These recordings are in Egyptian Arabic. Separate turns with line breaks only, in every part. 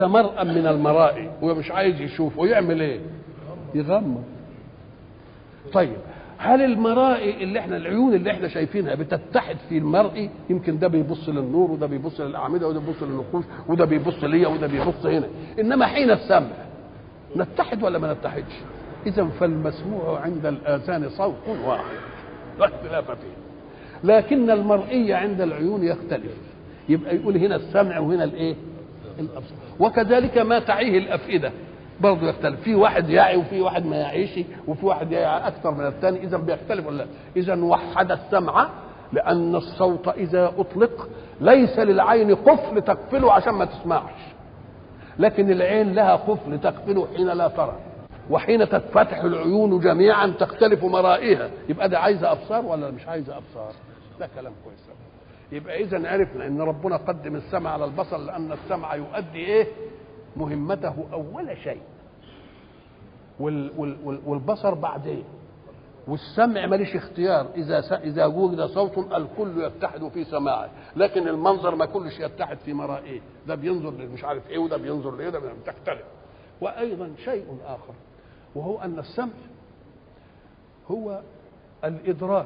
مرأى من المرائي هو مش عايز يشوف ويعمل ايه يغمض طيب هل المرائي اللي احنا العيون اللي احنا شايفينها بتتحد في المرئي يمكن ده بيبص للنور وده بيبص للاعمده وده بيبص للنقوش وده بيبص ليا وده بيبص هنا انما حين السمع نتحد ولا ما نتحدش اذا فالمسموع عند الاذان صوت واحد لا اختلاف فيه لكن المرئي عند العيون يختلف يبقى يقول هنا السمع وهنا الايه الابصار وكذلك ما تعيه الافئده برضه يختلف في واحد يعي وفي واحد ما يعيش وفي واحد يعي اكثر من الثاني اذا بيختلف ولا اذا وحد السمع لان الصوت اذا اطلق ليس للعين قفل تقفله عشان ما تسمعش لكن العين لها قفل تقفله حين لا ترى وحين تتفتح العيون جميعا تختلف مرائها يبقى ده عايزه ابصار ولا مش عايزه ابصار ده كلام كويس يبقى اذا عرفنا ان ربنا قدم السمع على البصر لان السمع يؤدي ايه مهمته اول شيء وال وال وال والبصر بعدين والسمع ماليش اختيار اذا س... اذا وجد صوت الكل يتحد في سماعه لكن المنظر ما كلش يتحد في مرائه ده بينظر مش عارف ايه وده بينظر لايه ده تختلف وايضا شيء اخر وهو ان السمع هو الادراك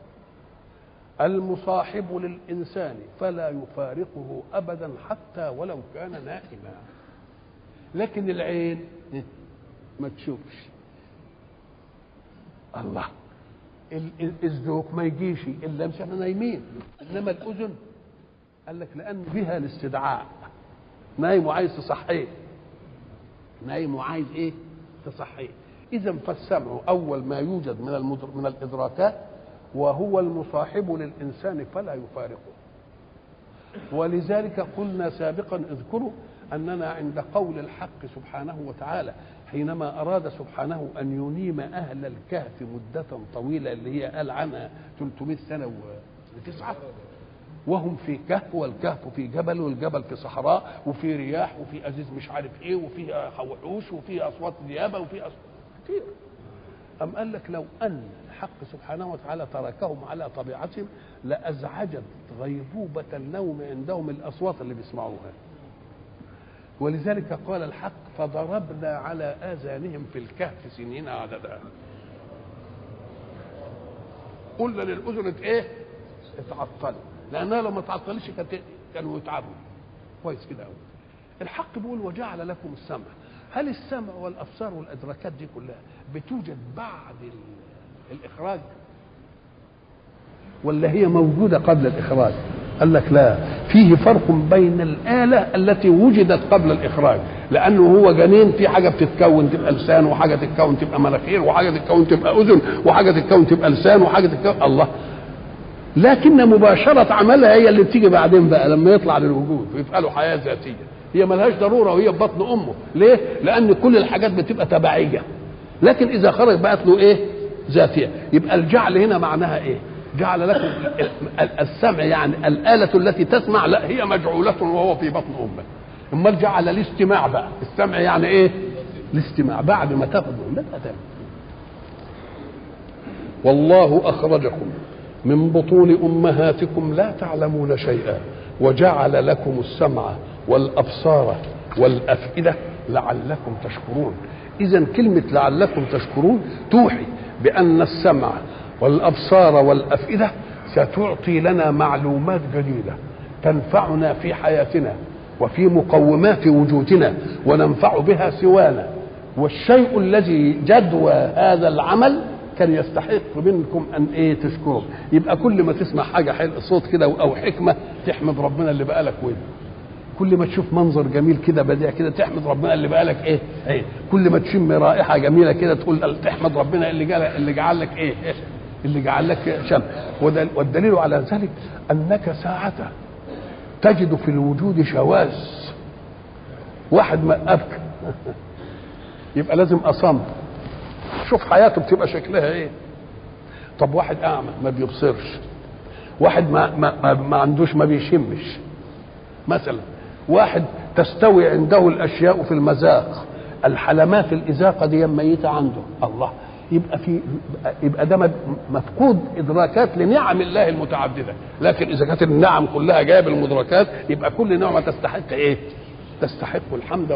المصاحب للانسان فلا يفارقه ابدا حتى ولو كان نائما لكن العين ما تشوفش الله الذوق ما يجيش الا مش احنا نايمين انما الاذن قال لك لان بها الاستدعاء نايم وعايز تصحيه نايم وعايز ايه تصحيه اذا فالسمع اول ما يوجد من المدر... من الادراكات وهو المصاحب للانسان فلا يفارقه ولذلك قلنا سابقا اذكروا اننا عند قول الحق سبحانه وتعالى حينما اراد سبحانه ان ينيم اهل الكهف مده طويله اللي هي قال عنها 300 سنه وتسعه وهم في كهف والكهف في جبل والجبل في صحراء وفي رياح وفي ازيز مش عارف ايه وفي وحوش وفي اصوات ديابه وفي اصوات كتير أم قال لك لو أن الحق سبحانه وتعالى تركهم على طبيعتهم لأزعجت غيبوبة النوم عندهم الأصوات اللي بيسمعوها ولذلك قال الحق فضربنا على آذانهم في الكهف سنين عددا قلنا للأذن إيه؟ اتعطلوا لأنها لو ما تعطلش كانوا يتعبوا كويس كده قوي الحق بيقول وجعل لكم السمع هل السمع والابصار والادراكات دي كلها بتوجد بعد الاخراج ولا هي موجوده قبل الاخراج قال لك لا فيه فرق بين الآلة التي وجدت قبل الإخراج لأنه هو جنين في حاجة بتتكون تبقى لسان وحاجة تتكون تبقى مناخير وحاجة تتكون تبقى أذن وحاجة تتكون تبقى لسان وحاجة تتكون الله لكن مباشرة عملها هي اللي بتيجي بعدين بقى لما يطلع للوجود ويبقى له حياة ذاتية هي ملهاش ضروره وهي في بطن امه ليه لان كل الحاجات بتبقى تبعيه لكن اذا خرج بقت له ايه ذاتيه يبقى الجعل هنا معناها ايه جعل لكم السمع يعني الآلة التي تسمع لا هي مجعولة وهو في بطن أمه امال جعل الاستماع بقى السمع يعني ايه الاستماع بعد ما تاخذ لا تتم والله أخرجكم من بطون أمهاتكم لا تعلمون شيئا وجعل لكم السمع والابصار والافئده لعلكم تشكرون اذا كلمه لعلكم تشكرون توحي بان السمع والابصار والافئده ستعطي لنا معلومات جديده تنفعنا في حياتنا وفي مقومات وجودنا وننفع بها سوانا والشيء الذي جدوى هذا العمل كان يستحق منكم ان ايه تشكروا يبقى كل ما تسمع حاجه حلو صوت كده او حكمه تحمد ربنا اللي بقالك ودن كل ما تشوف منظر جميل كده بديع كده تحمد ربنا اللي بقالك ايه ايه كل ما تشم رائحه جميله كده تقول تحمد ربنا اللي جعل اللي جعل لك ايه اللي جعل لك شم والدليل على ذلك انك ساعة تجد في الوجود شواذ واحد ما ابكى يبقى لازم اصم شوف حياته بتبقى شكلها ايه طب واحد اعمى ما بيبصرش واحد ما ما, ما, ما عندوش ما بيشمش مثلا واحد تستوي عنده الاشياء في المذاق الحلمات الازاقه دي ميته عنده الله يبقى في يبقى ده مفقود ادراكات لنعم الله المتعدده لكن اذا كانت النعم كلها جايه بالمدركات يبقى كل نعمه تستحق ايه تستحق الحمد